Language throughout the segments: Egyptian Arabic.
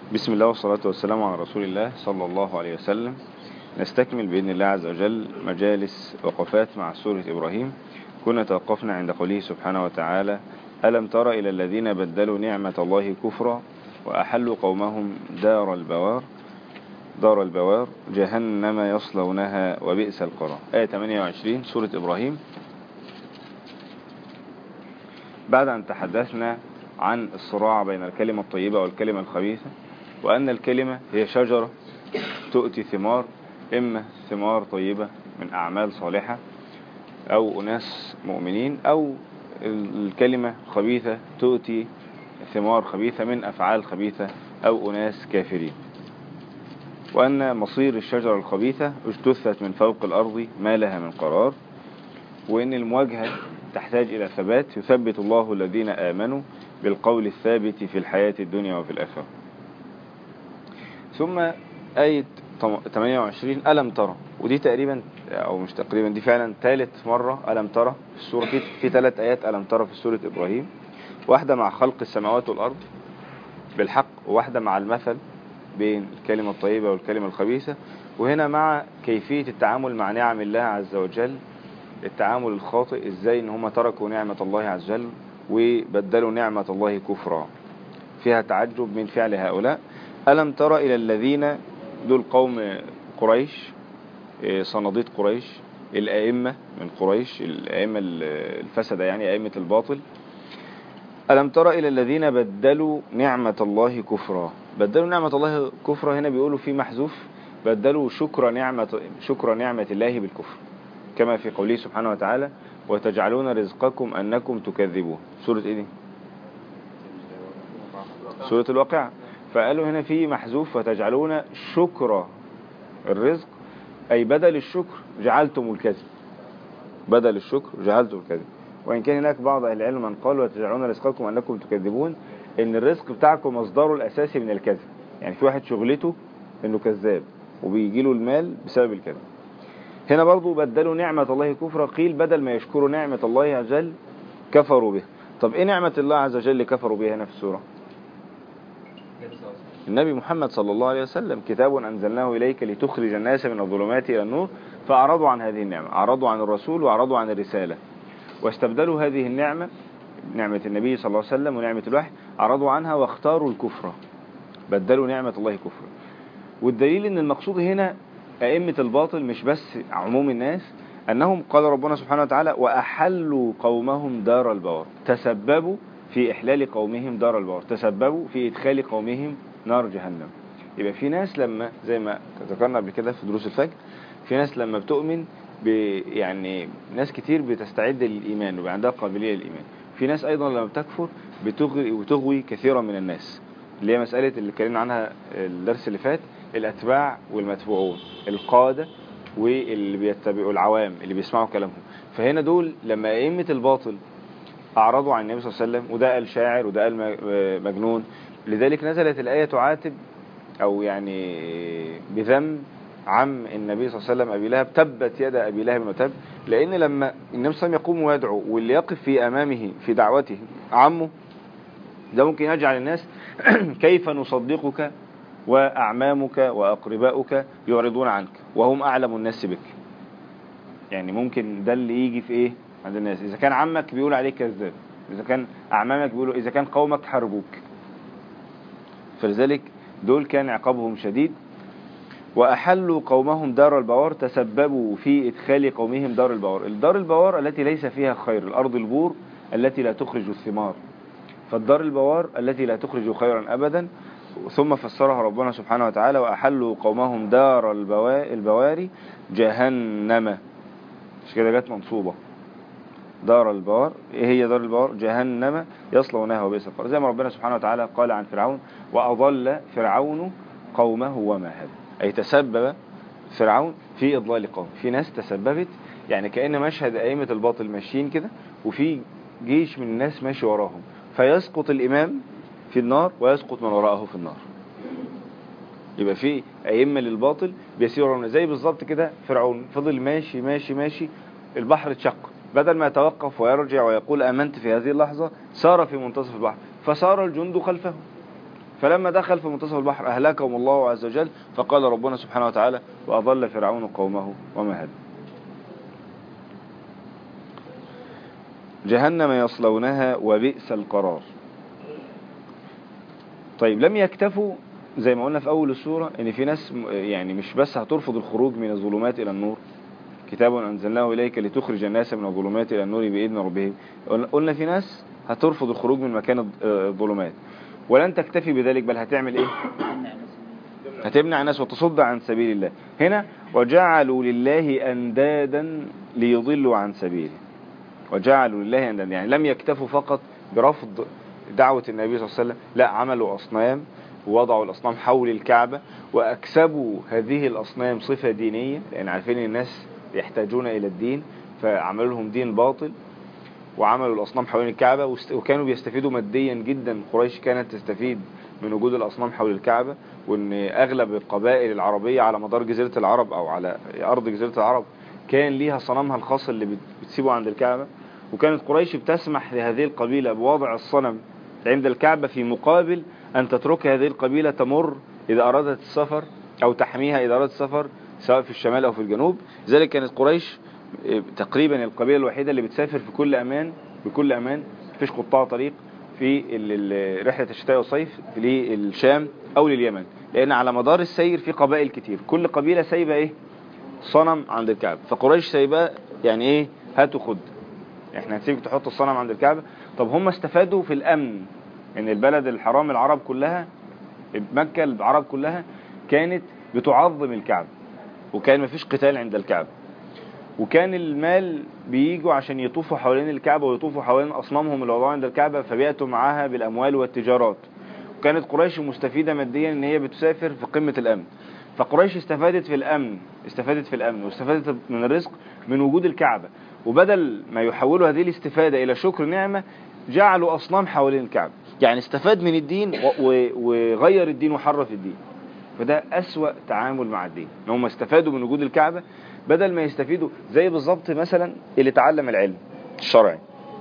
بسم الله والصلاة والسلام على رسول الله صلى الله عليه وسلم نستكمل بإذن الله عز وجل مجالس وقفات مع سورة إبراهيم كنا توقفنا عند قوله سبحانه وتعالى ألم تر إلى الذين بدلوا نعمة الله كفرا وأحلوا قومهم دار البوار دار البوار جهنم يصلونها وبئس القرار آية 28 سورة إبراهيم بعد أن تحدثنا عن الصراع بين الكلمة الطيبة والكلمة الخبيثة وأن الكلمة هي شجرة تؤتي ثمار إما ثمار طيبة من أعمال صالحة أو أناس مؤمنين أو الكلمة خبيثة تؤتي ثمار خبيثة من أفعال خبيثة أو أناس كافرين وأن مصير الشجرة الخبيثة اجتثت من فوق الأرض ما لها من قرار وأن المواجهة تحتاج إلى ثبات يثبت الله الذين آمنوا بالقول الثابت في الحياة الدنيا وفي الآخرة ثم آية 28 ألم ترى ودي تقريبا أو مش تقريبا دي فعلا ثالث مرة ألم ترى في السورة في, في ثلاث آيات ألم ترى في سورة إبراهيم واحدة مع خلق السماوات والأرض بالحق وواحدة مع المثل بين الكلمة الطيبة والكلمة الخبيثة وهنا مع كيفية التعامل مع نعم الله عز وجل التعامل الخاطئ ازاي ان هم تركوا نعمة الله عز وجل وبدلوا نعمة الله كفرا فيها تعجب من فعل هؤلاء ألم تر إلى الذين دول قوم قريش صناديد قريش الأئمة من قريش الأئمة الفسدة يعني أئمة الباطل ألم تر إلى الذين بدلوا نعمة الله كفرا بدلوا نعمة الله كفرا هنا بيقولوا في محذوف بدلوا شكر نعمة شكر نعمة الله بالكفر كما في قوله سبحانه وتعالى وتجعلون رزقكم أنكم تكذبون سورة إيه دي سورة الواقعة فقالوا هنا في محذوف وتجعلون شكر الرزق أي بدل الشكر جعلتم الكذب بدل الشكر جعلتم الكذب وإن كان هناك بعض أهل العلم من قال وتجعلون رزقكم أنكم تكذبون إن الرزق بتاعكم مصدره الأساسي من الكذب يعني في واحد شغلته إنه كذاب وبيجي له المال بسبب الكذب هنا برضو بدلوا نعمة الله كفرا قيل بدل ما يشكروا نعمة الله عز وجل كفروا بها طب ايه نعمة الله عز وجل كفروا بها هنا في السورة النبي محمد صلى الله عليه وسلم كتاب أنزلناه إليك لتخرج الناس من الظلمات إلى النور فأعرضوا عن هذه النعمة أعرضوا عن الرسول وأعرضوا عن الرسالة واستبدلوا هذه النعمة نعمة النبي صلى الله عليه وسلم ونعمة الوحي أعرضوا عنها واختاروا الكفر بدلوا نعمة الله كفرا والدليل ان المقصود هنا أئمة الباطل مش بس عموم الناس أنهم قال ربنا سبحانه وتعالى وأحلوا قومهم دار البوار تسببوا في إحلال قومهم دار البوار تسببوا في إدخال قومهم نار جهنم يبقى في ناس لما زي ما ذكرنا قبل كده في دروس الفجر في ناس لما بتؤمن يعني ناس كتير بتستعد للإيمان ويبقى عندها قابلية للإيمان في ناس أيضا لما بتكفر بتغوي وتغوي كثيرا من الناس اللي هي مسألة اللي اتكلمنا عنها الدرس اللي فات الأتباع والمتبوعون القادة واللي بيتبعوا العوام اللي بيسمعوا كلامهم فهنا دول لما أئمة الباطل أعرضوا عن النبي صلى الله عليه وسلم وده قال شاعر وده قال مجنون لذلك نزلت الآية تعاتب أو يعني بذم عم النبي صلى الله عليه وسلم أبي لهب تبت يد أبي لهب وتب لأن لما النبي صلى الله عليه وسلم يقوم ويدعو واللي يقف في أمامه في دعوته عمه ده ممكن يجعل الناس كيف نصدقك وأعمامك وأقرباؤك يعرضون عنك وهم أعلم الناس بك يعني ممكن ده اللي يجي في إيه عند الناس إذا كان عمك بيقول عليك كذاب إذا كان أعمامك بيقولوا إذا كان قومك حاربوك فلذلك دول كان عقابهم شديد وأحلوا قومهم دار البوار تسببوا في إدخال قومهم دار البوار الدار البوار التي ليس فيها خير الأرض البور التي لا تخرج الثمار فالدار البوار التي لا تخرج خيرا أبدا ثم فسرها ربنا سبحانه وتعالى وأحلوا قومهم دار البواري جهنم مش كده جت منصوبة دار البوار ايه هي دار البوار جهنم يصلونها وبئس القرار زي ما ربنا سبحانه وتعالى قال عن فرعون وأضل فرعون قومه وما هدى أي تسبب فرعون في إضلال قوم في ناس تسببت يعني كأن مشهد أئمة الباطل ماشيين كده وفي جيش من الناس ماشي وراهم فيسقط الإمام في النار ويسقط من وراءه في النار يبقى في أئمة للباطل بيسيرون زي بالظبط كده فرعون فضل ماشي ماشي ماشي البحر اتشق بدل ما يتوقف ويرجع ويقول آمنت في هذه اللحظة سار في منتصف البحر فسار الجند خلفه فلما دخل في منتصف البحر أهلكهم الله عز وجل فقال ربنا سبحانه وتعالى وأضل فرعون قومه وما هدى جهنم يصلونها وبئس القرار طيب لم يكتفوا زي ما قلنا في أول السورة إن في ناس م- يعني مش بس هترفض الخروج من الظلمات إلى النور كتاب أنزلناه إليك لتخرج الناس من الظلمات إلى النور بإذن ربهم قلنا- قلنا في ناس هترفض الخروج من مكان الظ- آه، الظلمات ولن تكتفي بذلك بل هتعمل إيه هتمنع الناس وتصد عن سبيل الله هنا وجعلوا لله أندادا ليضلوا عن سبيله وجعلوا لله أندادا يعني لم يكتفوا فقط برفض دعوة النبي صلى الله عليه وسلم لا عملوا أصنام ووضعوا الأصنام حول الكعبة وأكسبوا هذه الأصنام صفة دينية لأن عارفين الناس يحتاجون إلى الدين فعملوا لهم دين باطل وعملوا الأصنام حول الكعبة واست- وكانوا بيستفيدوا ماديا جدا قريش كانت تستفيد من وجود الأصنام حول الكعبة وأن أغلب القبائل العربية على مدار جزيرة العرب أو على أرض جزيرة العرب كان ليها صنمها الخاص اللي بت- بتسيبه عند الكعبة وكانت قريش بتسمح لهذه القبيلة بوضع الصنم عند الكعبة في مقابل أن تترك هذه القبيلة تمر إذا أرادت السفر أو تحميها إذا أرادت السفر سواء في الشمال أو في الجنوب لذلك كانت قريش إيه، تقريبا القبيلة الوحيدة اللي بتسافر في كل أمان بكل أمان مفيش قطاع طريق في ال- ال- رحلة الشتاء والصيف للشام أو لليمن لأن على مدار السير في قبائل كتير كل قبيلة سايبة إيه صنم عند الكعبة فقريش سايبة يعني إيه هاتوا خد احنا هنسيبك تحط الصنم عند الكعبة طب هم استفادوا في الأمن ان البلد الحرام العرب كلها مكة العرب كلها كانت بتعظم الكعبة وكان مفيش قتال عند الكعبة وكان المال بييجوا عشان يطوفوا حوالين الكعبة ويطوفوا حوالين أصنامهم اللي وضعوها عند الكعبة فبيأتوا معاها بالأموال والتجارات وكانت قريش مستفيدة ماديا ان هي بتسافر في قمة الأمن فقريش استفادت في الأمن استفادت في الأمن واستفادت من الرزق من وجود الكعبة وبدل ما يحولوا هذه الاستفادة إلى شكر نعمة جعلوا أصنام حوالين الكعبة يعني استفاد من الدين و- و- وغير الدين وحرف الدين فده أسوأ تعامل مع الدين ان هم استفادوا من وجود الكعبة بدل ما يستفيدوا زي بالظبط مثلا اللي تعلم العلم الشرعي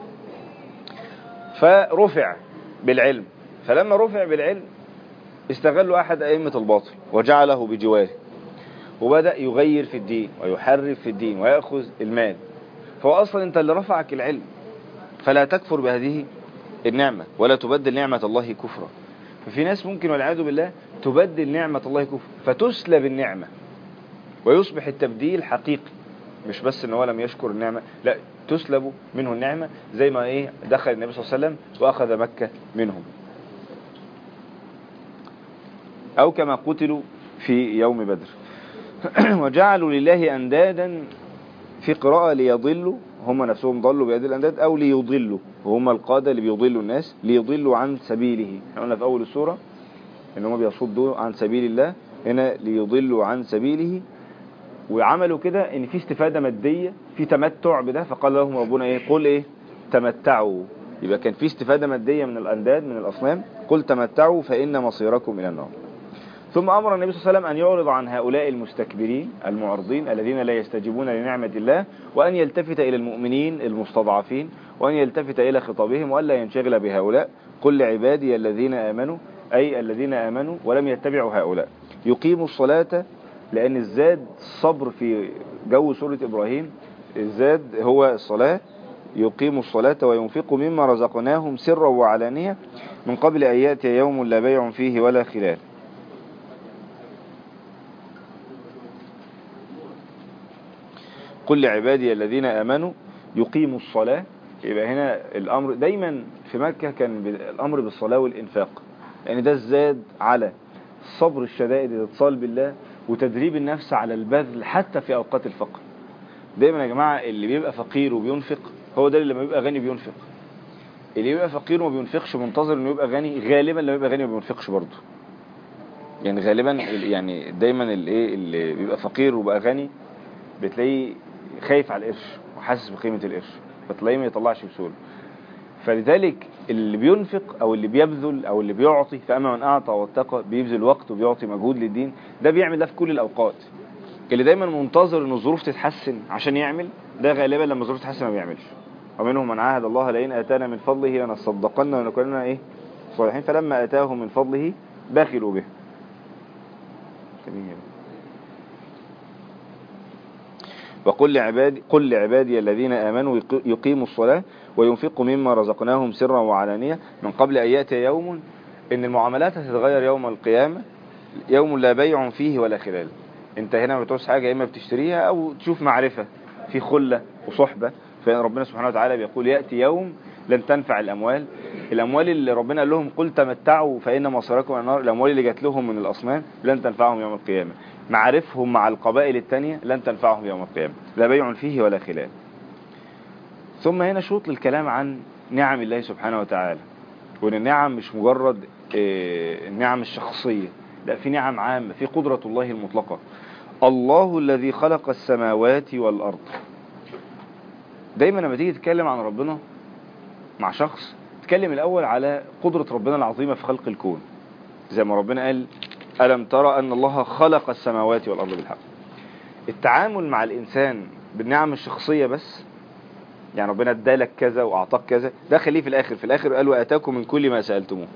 فرفع بالعلم فلما رفع بالعلم استغلوا أحد أئمة الباطل وجعله بجواره وبدأ يغير في الدين ويحرف في الدين ويأخذ المال فهو أصلا أنت اللي رفعك العلم فلا تكفر بهذه النعمة ولا تبدل نعمة الله كفرا ففي ناس ممكن والعياذ بالله تبدل نعمة الله كفر فتسلب النعمة ويصبح التبديل حقيقي مش بس ان هو لم يشكر النعمة لا تسلب منه النعمة زي ما ايه دخل النبي صلى الله عليه وسلم واخذ مكة منهم او كما قتلوا في يوم بدر وجعلوا لله اندادا في قراءة ليضلوا هم نفسهم ضلوا بهذه الأنداد أو ليضلوا وهم القادة اللي بيضلوا الناس ليضلوا عن سبيله احنا قلنا في أول السورة إن هم بيصدوا عن سبيل الله هنا ليضلوا عن سبيله وعملوا كده إن في استفادة مادية في تمتع بده فقال لهم ربنا إيه قل إيه تمتعوا يبقى كان في استفادة مادية من الأنداد من الأصنام قل تمتعوا فإن مصيركم إلى النار ثم أمر النبي صلى الله عليه وسلم أن يعرض عن هؤلاء المستكبرين المعرضين الذين لا يستجيبون لنعمة الله وأن يلتفت إلى المؤمنين المستضعفين وأن يلتفت إلى خطابهم وألا ينشغل بهؤلاء قل لعبادي الذين آمنوا أي الذين آمنوا ولم يتبعوا هؤلاء يقيموا الصلاة لأن الزاد الصبر في جو سورة إبراهيم الزاد هو الصلاة يقيموا الصلاة وينفقوا مما رزقناهم سرا وعلانية من قبل أن يأتي يوم لا بيع فيه ولا خلال قل لعبادي الذين آمنوا يقيموا الصلاة يبقى هنا الأمر دايما في مكة كان ب- الأمر بالصلاة والإنفاق يعني ده الزاد على الصبر الشدائد الاتصال بالله وتدريب النفس على البذل حتى في أوقات الفقر دايما يا جماعة اللي بيبقى فقير وبينفق هو ده اللي لما بيبقى غني بينفق اللي بيبقى فقير وما بينفقش منتظر انه يبقى غني غالبا لما يبقى غني ما بينفقش برضه يعني غالبا ال- يعني دايما الايه اللي بيبقى فقير وبقى غني بتلاقيه خايف على القرش وحاسس بقيمة القرش فتلاقيه ما يطلعش بسهولة فلذلك اللي بينفق او اللي بيبذل او اللي بيعطي فاما من اعطى واتقى بيبذل وقت وبيعطي مجهود للدين ده بيعمل ده في كل الاوقات اللي دايما منتظر ان الظروف تتحسن عشان يعمل ده غالبا لما الظروف تتحسن ما بيعملش ومنهم من عاهد الله لئن اتانا من فضله لنصدقن ونكونن ايه صالحين فلما اتاهم من فضله بخلوا به وقل لعبادي قل لعبادي الذين آمنوا يقيموا الصلاة وينفقوا مما رزقناهم سرا وعلانية من قبل أن يأتي يوم إن المعاملات هتتغير يوم القيامة يوم لا بيع فيه ولا خلال انت هنا بتعوز حاجة اما بتشتريها او تشوف معرفة في خلة وصحبة فربنا سبحانه وتعالى بيقول يأتي يوم لن تنفع الأموال الأموال اللي ربنا قال لهم قل تمتعوا فإن مصيركم النار الأموال اللي جات لهم من الأصنام لن تنفعهم يوم القيامة معارفهم مع القبائل التانية لن تنفعهم يوم القيامة لا بيع فيه ولا خلال ثم هنا شوط للكلام عن نعم الله سبحانه وتعالى وان النعم مش مجرد النعم الشخصية لا في نعم عامة في قدرة الله المطلقة الله الذي خلق السماوات والأرض دايما لما تيجي تتكلم عن ربنا مع شخص تكلم الأول على قدرة ربنا العظيمة في خلق الكون زي ما ربنا قال ألم ترى أن الله خلق السماوات والأرض بالحق التعامل مع الإنسان بالنعم الشخصية بس يعني ربنا ادالك كذا وأعطاك كذا ده خليه في الآخر في الآخر قال وآتاكم من كل ما سألتموه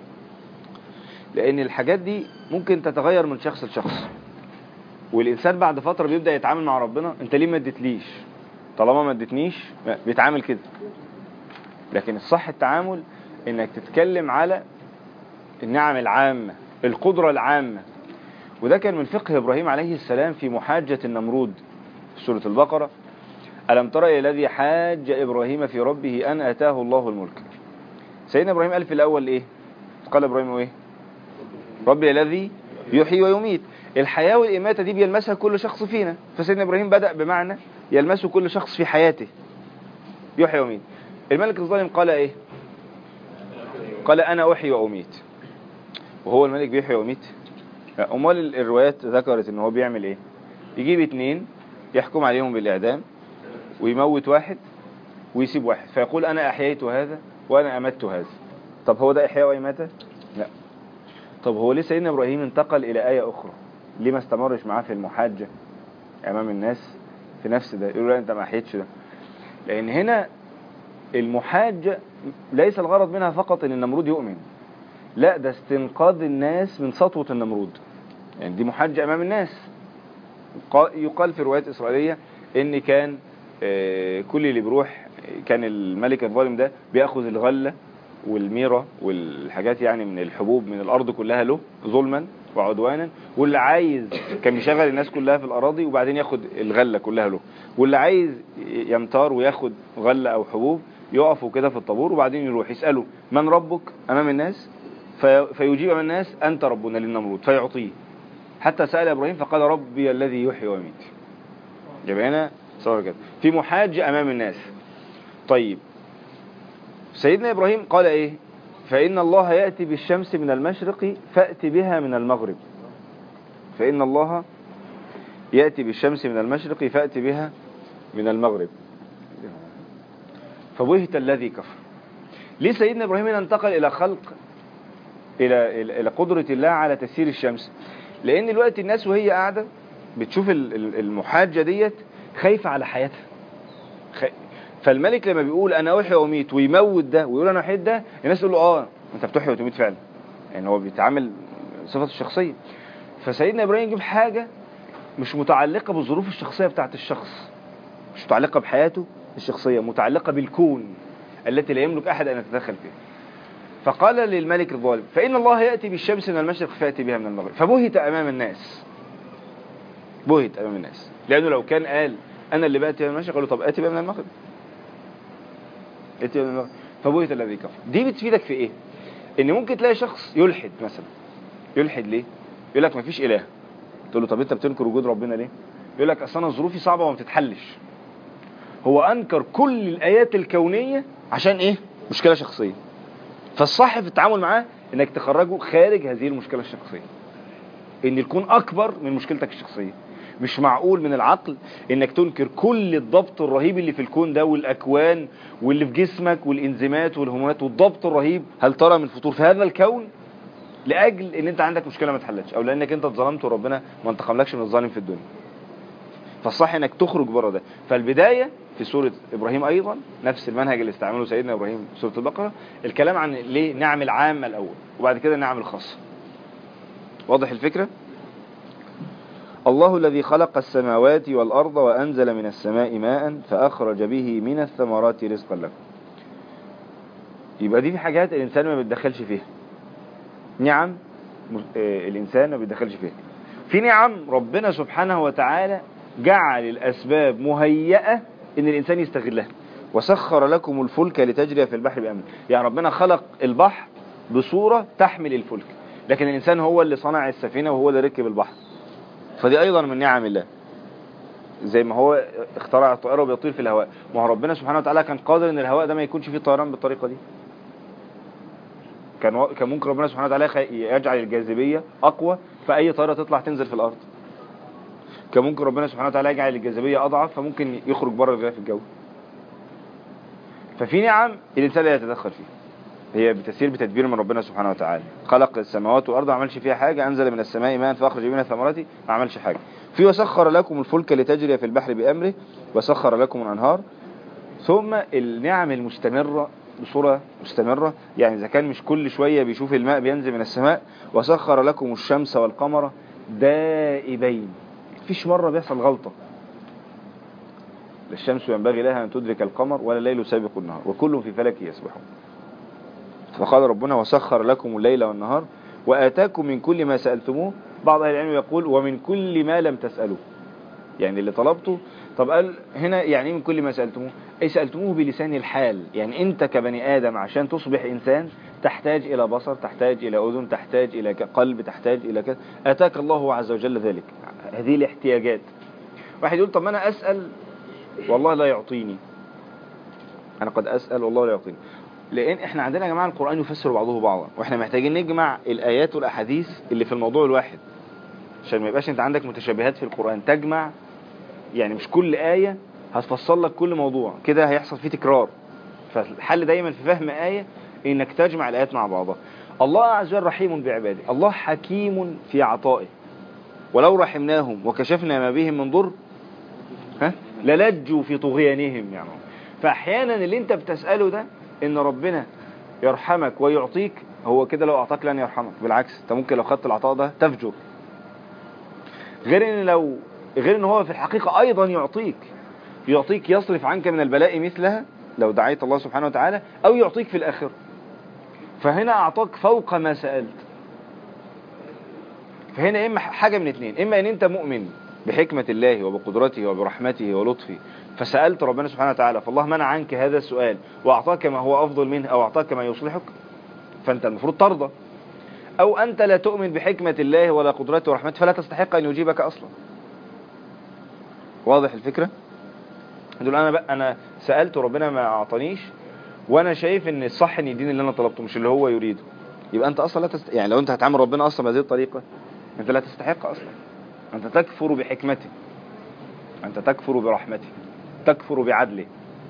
لأن الحاجات دي ممكن تتغير من شخص لشخص والإنسان بعد فترة بيبدأ يتعامل مع ربنا أنت ليه ما اديتليش طالما ما اديتنيش بيتعامل كده لكن الصح التعامل انك تتكلم على النعم العامة القدرة العامة وده كان من فقه إبراهيم عليه السلام في محاجة النمرود في سورة البقرة ألم ترى إلى الذي حاج إبراهيم في ربه أن أتاه الله الملك سيدنا إبراهيم قال في الأول إيه قال إبراهيم إيه ربي الذي يحيي ويميت الحياة والإماتة دي بيلمسها كل شخص فينا فسيدنا إبراهيم بدأ بمعنى يلمسه كل شخص في حياته يحيي ويميت الملك الظالم قال إيه قال أنا أحيي وأميت وهو الملك بيحيي ويميت أمال الروايات ذكرت إن هو بيعمل إيه يجيب اتنين يحكم عليهم بالإعدام ويموت واحد ويسيب واحد فيقول أنا أحييت هذا وأنا أمت هذا طب هو ده إحياء وإماتة لا طب هو ليه سيدنا إبراهيم انتقل إلى آية أخرى ليه ما استمرش معاه في المحاجة أمام الناس في نفس ده يقولوا لا أنت ما أحييتش ده لأن هنا المحاجة ليس الغرض منها فقط ان النمرود يؤمن لا ده استنقاذ الناس من سطوة النمرود يعني دي محاجة امام الناس يقال في روايات اسرائيلية ان كان كل اللي بيروح كان الملك الظالم ده بياخذ الغلة والميرة والحاجات يعني من الحبوب من الارض كلها له ظلما وعدوانا واللي عايز كان يشغل الناس كلها في الاراضي وبعدين ياخد الغلة كلها له واللي عايز يمتار وياخد غلة او حبوب يقفوا كده في الطابور وبعدين يروح يسألوا من ربك أمام الناس في فيجيب أمام الناس أنت ربنا للنمرود فيعطيه حتى سأل إبراهيم فقال ربي الذي يحيي ويميت يبقى هنا صور كده في محاجة أمام الناس طيب سيدنا إبراهيم قال إيه فإن الله يأتي بالشمس من المشرق فأت بها من المغرب فإن الله يأتي بالشمس من المشرق فأت بها من المغرب فبهت الذي كفر ليه سيدنا إبراهيم انتقل إلى خلق إلى, إلى قدرة الله على تسيير الشمس لأن الوقت الناس وهي قاعدة بتشوف المحاجة ديت خايفة على حياتها فالملك لما بيقول أنا أحيي وأميت ويموت ده ويقول أنا أحيي ده الناس تقول له آه أنت بتحيي وتميت فعلا يعني هو بيتعامل صفة الشخصية فسيدنا إبراهيم يجيب حاجة مش متعلقة بالظروف الشخصية بتاعت الشخص مش متعلقة بحياته الشخصية متعلقة بالكون التي لا يملك أحد أن يتدخل فيها فقال للملك الظالم فإن الله يأتي بالشمس من المشرق فيأتي بها من المغرب فبهت أمام الناس بهت أمام الناس لأنه لو كان قال أنا اللي بأتي من المشرق قالوا طب أتي بها من المغرب أتي بها من المغرب فبهت الذي كفر دي بتفيدك في إيه إن ممكن تلاقي شخص يلحد مثلا يلحد ليه يقول لك مفيش إله تقول له طب أنت بتنكر وجود ربنا ليه يقول لك أصل أنا ظروفي صعبة وما بتتحلش هو أنكر كل الآيات الكونية عشان إيه مشكلة شخصية فالصح في التعامل معاه انك تخرجه خارج هذه المشكلة الشخصية ان الكون اكبر من مشكلتك الشخصية مش معقول من العقل انك تنكر كل الضبط الرهيب اللي في الكون ده والاكوان واللي في جسمك والانزيمات والهرمونات والضبط الرهيب هل ترى من فطور في هذا الكون لاجل ان انت عندك مشكلة ما اتحلتش او لانك انت اتظلمت وربنا ما انتقملكش من الظالم في الدنيا فالصح انك تخرج بره ده فالبداية في سورة إبراهيم أيضا نفس المنهج اللي استعمله سيدنا إبراهيم في سورة البقرة الكلام عن ليه نعم العامة الأول وبعد كده النعم الخاصة واضح الفكرة الله الذي خلق السماوات والأرض وأنزل من السماء ماء فأخرج به من الثمرات رزقا لكم يبقى دي في حاجات الإنسان ما بيتدخلش فيها نعم الإنسان ما بيتدخلش فيها في نعم ربنا سبحانه وتعالى جعل الأسباب مهيئة إن الإنسان يستغلها وسخر لكم الفلك لتجري في البحر بأمره يعني ربنا خلق البحر بصورة تحمل الفلك لكن الإنسان هو اللي صنع السفينة وهو اللي ركب البحر فدي أيضا من نعم الله زي ما هو اخترع الطائرة وبيطير في الهواء ما هو ربنا سبحانه وتعالى كان قادر ان الهواء ده ما يكونش فيه طيران بالطريقة دي كان كان ممكن ربنا سبحانه وتعالى يجعل الجاذبية أقوى فأي طائرة تطلع تنزل في الأرض كان ممكن ربنا سبحانه وتعالى يجعل الجاذبية أضعف فممكن يخرج بره الغلاف الجوي ففي نعم الإنسان لا يتدخل فيها هي بتسير بتدبير من ربنا سبحانه وتعالى خلق السماوات والأرض ما عملش فيها حاجة أنزل من السماء ماء فأخرج منها ثمرات ما عملش حاجة في وسخر لكم الفلك لتجري في البحر بأمره وسخر لكم الأنهار ثم النعم المستمرة بصورة مستمرة يعني إذا كان مش كل شوية بيشوف الماء بينزل من السماء وسخر لكم الشمس والقمر دائبين فيش مرة بيحصل غلطة الشمس ينبغي لها أن تدرك القمر ولا الليل سابق النهار وكل في فلك يسبحون فقال ربنا وسخر لكم الليل والنهار وآتاكم من كل ما سألتموه بعض أهل العلم يقول ومن كل ما لم تسألوه يعني اللي طلبته طب قال هنا يعني من كل ما سألتموه أي سألتموه بلسان الحال يعني أنت كبني آدم عشان تصبح إنسان تحتاج إلى بصر تحتاج إلى أذن تحتاج إلى قلب تحتاج إلى كذا أتاك الله عز وجل ذلك هذه الاحتياجات واحد يقول طب ما أنا أسأل والله لا يعطيني أنا قد أسأل والله لا يعطيني لان احنا عندنا يا جماعه القران يفسر بعضه بعضا واحنا محتاجين نجمع الايات والاحاديث اللي في الموضوع الواحد عشان ما يبقاش انت عندك متشابهات في القران تجمع يعني مش كل ايه هتفصل لك كل موضوع كده هيحصل فيه تكرار فالحل دايما في فهم ايه انك تجمع الايات مع بعضها الله عز وجل رحيم بعباده الله حكيم في عطائه ولو رحمناهم وكشفنا ما بهم من ضر ها للجوا في طغيانهم يعني فاحيانا اللي انت بتساله ده ان ربنا يرحمك ويعطيك هو كده لو اعطاك لن يرحمك بالعكس انت ممكن لو خدت العطاء ده تفجر غير ان لو غير ان هو في الحقيقة ايضا يعطيك يعطيك يصرف عنك من البلاء مثلها لو دعيت الله سبحانه وتعالى او يعطيك في الاخر فهنا اعطاك فوق ما سألت فهنا اما حاجة من اتنين اما ان انت مؤمن بحكمة الله وبقدرته وبرحمته ولطفه فسألت ربنا سبحانه وتعالى فالله منع عنك هذا السؤال وأعطاك ما هو أفضل منه أو أعطاك ما يصلحك فأنت المفروض ترضى أو أنت لا تؤمن بحكمة الله ولا قدرته ورحمته فلا تستحق أن يجيبك أصلا واضح الفكرة دول أنا بقى أنا سألت ربنا ما أعطانيش وأنا شايف أن الصح أن يديني اللي أنا طلبته مش اللي هو يريده يبقى أنت أصلا لا تست... يعني لو أنت هتعامل ربنا أصلا بهذه الطريقة أنت لا تستحق أصلا أنت تكفر بحكمته أنت تكفر برحمته تكفر بعدله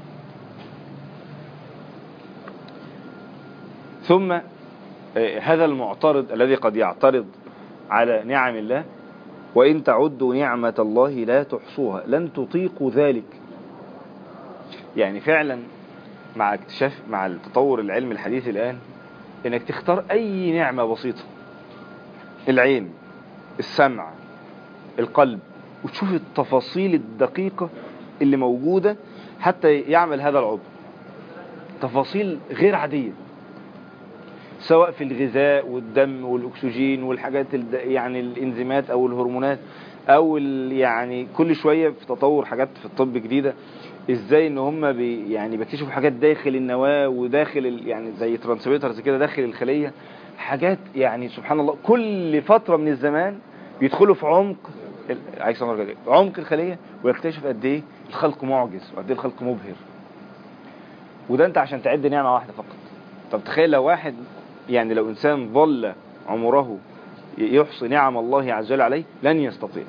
ثم هذا المعترض الذي قد يعترض على نعم الله وإن تعدوا نعمة الله لا تحصوها لن تطيقوا ذلك يعني فعلا مع اكتشاف مع التطور العلم الحديث الآن انك تختار اي نعمة بسيطة العين السمع القلب وتشوف التفاصيل الدقيقة اللي موجودة حتى يعمل هذا العضو تفاصيل غير عادية سواء في الغذاء والدم والأكسجين والحاجات يعني الإنزيمات أو الهرمونات أو يعني كل شوية في تطور حاجات في الطب جديدة ازاي ان هم بي يعني بيكتشفوا حاجات داخل النواة وداخل يعني زي ترانسميترز كده داخل الخلية حاجات يعني سبحان الله كل فترة من الزمان بيدخلوا في عمق عايز عمق الخلية ويكتشف قد ايه الخلق معجز وقد ايه الخلق مبهر وده انت عشان تعد نعمة واحدة فقط طب تخيل لو واحد يعني لو انسان ظل عمره يحصي نعم الله عز وجل عليه لن يستطيع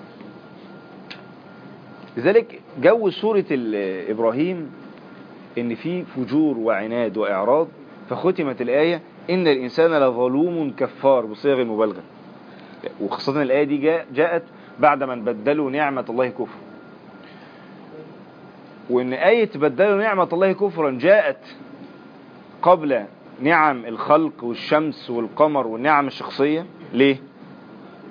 لذلك جو سورة إبراهيم إن في فجور وعناد وإعراض فختمت الآية إن الإنسان لظلوم كفار بصيغ المبالغة وخاصة الآية دي جاء جاءت بعد من بدلوا نعمة الله كفر وإن آية بدلوا نعمة الله كفرا جاءت قبل نعم الخلق والشمس والقمر والنعم الشخصية ليه؟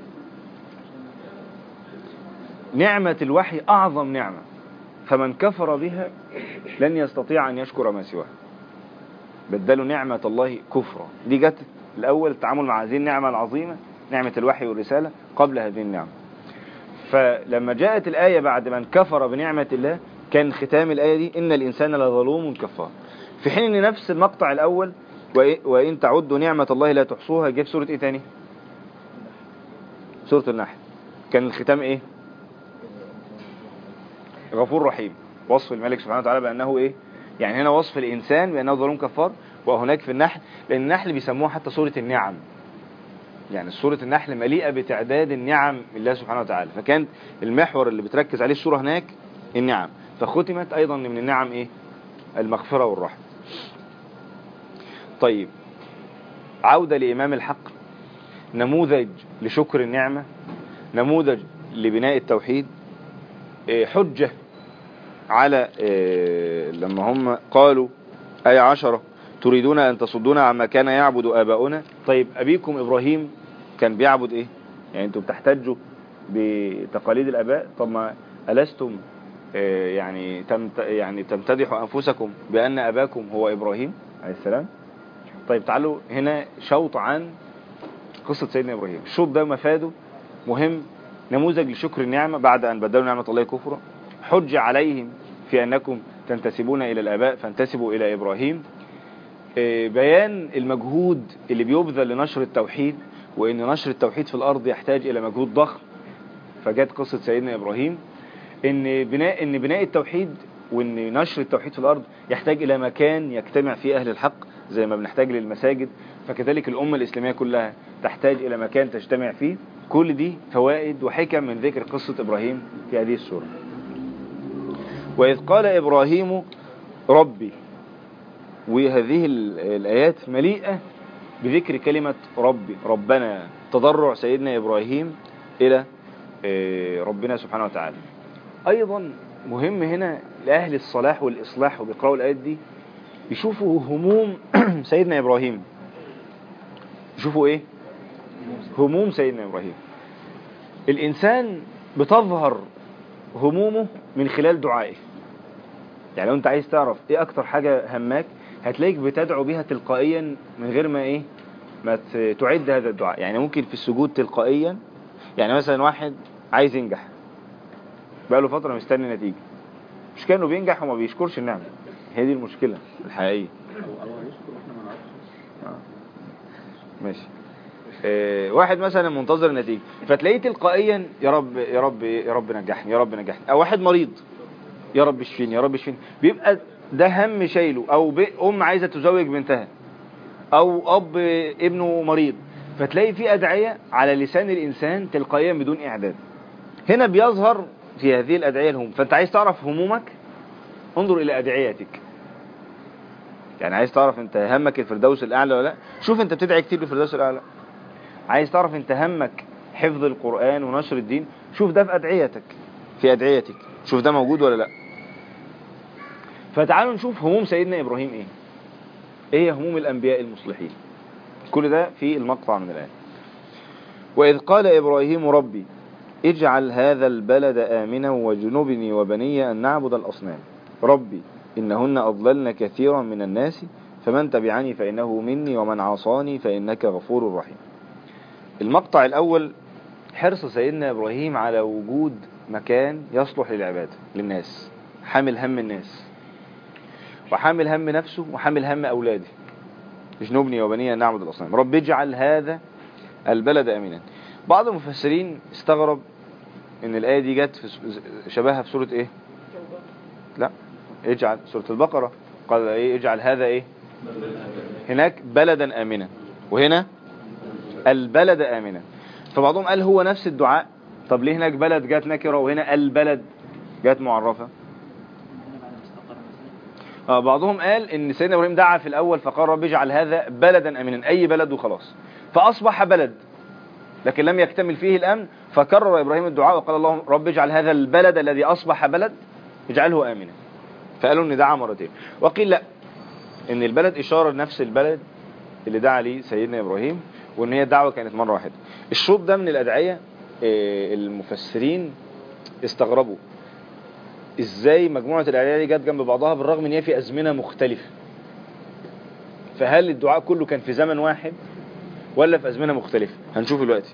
نعمة الوحي أعظم نعمة فمن كفر بها لن يستطيع أن يشكر ما سواها بدلوا نعمة الله كفرا دي جت الأول التعامل مع هذه النعمة العظيمة نعمة الوحي والرسالة قبل هذه النعمة فلما جاءت الآية بعد من كفر بنعمة الله كان ختام الآية دي إن الإنسان لظلوم كفار في حين ان نفس المقطع الاول وان تعدوا نعمة الله لا تحصوها جاب سورة ايه تاني سورة النحل كان الختام ايه غفور رحيم وصف الملك سبحانه وتعالى بأنه ايه يعني هنا وصف الإنسان بأنه ظلوم كفار وهناك في النحل لأن النحل بيسموها حتى سورة النعم يعني سورة النحل مليئة بتعداد النعم الله سبحانه وتعالى فكانت المحور اللي بتركز عليه السورة هناك النعم فختمت أيضا من النعم ايه المغفرة والرحمة طيب عودة لإمام الحق نموذج لشكر النعمة نموذج لبناء التوحيد حجة على لما هم قالوا آية عشرة تريدون أن تصدونا عما كان يعبد آباؤنا طيب أبيكم إبراهيم كان بيعبد إيه يعني أنتم بتحتجوا بتقاليد الآباء طب ما ألستم يعني يعني تمتدحوا أنفسكم بأن أباكم هو إبراهيم عليه السلام طيب تعالوا هنا شوط عن قصة سيدنا إبراهيم الشوط ده مفاده مهم نموذج لشكر النعمة بعد أن بدلوا نعمة الله كفرا حج عليهم في أنكم تنتسبون إلى الآباء فانتسبوا إلى إبراهيم بيان المجهود اللي بيبذل لنشر التوحيد وأن نشر التوحيد في الأرض يحتاج إلى مجهود ضخم فجت قصة سيدنا إبراهيم ان بناء ان بناء التوحيد وان نشر التوحيد في الارض يحتاج الى مكان يجتمع فيه اهل الحق زي ما بنحتاج للمساجد فكذلك الامه الاسلاميه كلها تحتاج الى مكان تجتمع فيه كل دي فوائد وحكم من ذكر قصة ابراهيم في هذه السورة واذ قال ابراهيم ربي وهذه الايات مليئة بذكر كلمة ربي ربنا تضرع سيدنا ابراهيم الى ربنا سبحانه وتعالى ايضا مهم هنا لاهل الصلاح والاصلاح وبيقرأوا الايات دي يشوفوا هموم سيدنا ابراهيم يشوفوا ايه هموم سيدنا ابراهيم الانسان بتظهر همومه من خلال دعائه يعني لو انت عايز تعرف ايه اكتر حاجة هماك هتلاقيك بتدعو بيها تلقائيا من غير ما ايه ما تعد هذا الدعاء يعني ممكن في السجود تلقائيا يعني مثلا واحد عايز ينجح بقى له فترة مستني نتيجة مش كانه بينجح وما بيشكرش النعمة هي دي المشكلة الحقيقية آه. ماشي آه واحد مثلا منتظر النتيجة فتلاقيه تلقائيا يا رب يا رب يا رب نجحني يا رب نجحني او واحد مريض يا رب اشفيني يا رب اشفيني بيبقى ده هم شايله او ام عايزة تزوج بنتها او اب ابنه مريض فتلاقي في ادعية على لسان الانسان تلقائيا بدون اعداد هنا بيظهر في هذه الادعية الهم فانت عايز تعرف همومك انظر الى ادعيتك يعني عايز تعرف انت همك الفردوس الاعلى ولا لا شوف انت بتدعي كتير بالفردوس الاعلى عايز تعرف انت همك حفظ القرآن ونشر الدين شوف ده في ادعيتك في ادعيتك شوف ده موجود ولا لا فتعالوا نشوف هموم سيدنا ابراهيم ايه ايه هموم الانبياء المصلحين كل ده في المقطع من الآية وإذ قال إبراهيم ربي اجعل هذا البلد آمنا وجنبني وبني أن نعبد الأصنام ربي إنهن أضللن كثيرا من الناس فمن تبعني فإنه مني ومن عصاني فإنك غفور رحيم المقطع الأول حرص سيدنا إبراهيم على وجود مكان يصلح للعبادة للناس حامل هم الناس وحامل هم نفسه وحامل هم أولاده اجنبني وبني أن نعبد الأصنام رب اجعل هذا البلد أمينا بعض المفسرين استغرب ان الآية دي جت في شبهها في سورة ايه لا اجعل سورة البقرة قال ايه اجعل هذا ايه هناك بلدا آمنا وهنا البلد آمنا فبعضهم قال هو نفس الدعاء طب ليه هناك بلد جات نكرة وهنا البلد جات معرفة آه بعضهم قال ان سيدنا ابراهيم دعا في الاول فقال رب اجعل هذا بلدا امنا اي بلد وخلاص فاصبح بلد لكن لم يكتمل فيه الامن فكرر ابراهيم الدعاء وقال اللهم رب اجعل هذا البلد الذي اصبح بلد اجعله امنا فقالوا ان دعا مرتين وقيل لا ان البلد اشاره لنفس البلد اللي دعا ليه سيدنا ابراهيم وان هي الدعوه كانت مره واحده الشوط ده من الادعيه المفسرين استغربوا ازاي مجموعة الأدعية دي جت جنب بعضها بالرغم ان هي في أزمنة مختلفة فهل الدعاء كله كان في زمن واحد ولا في أزمنة مختلفة هنشوف دلوقتي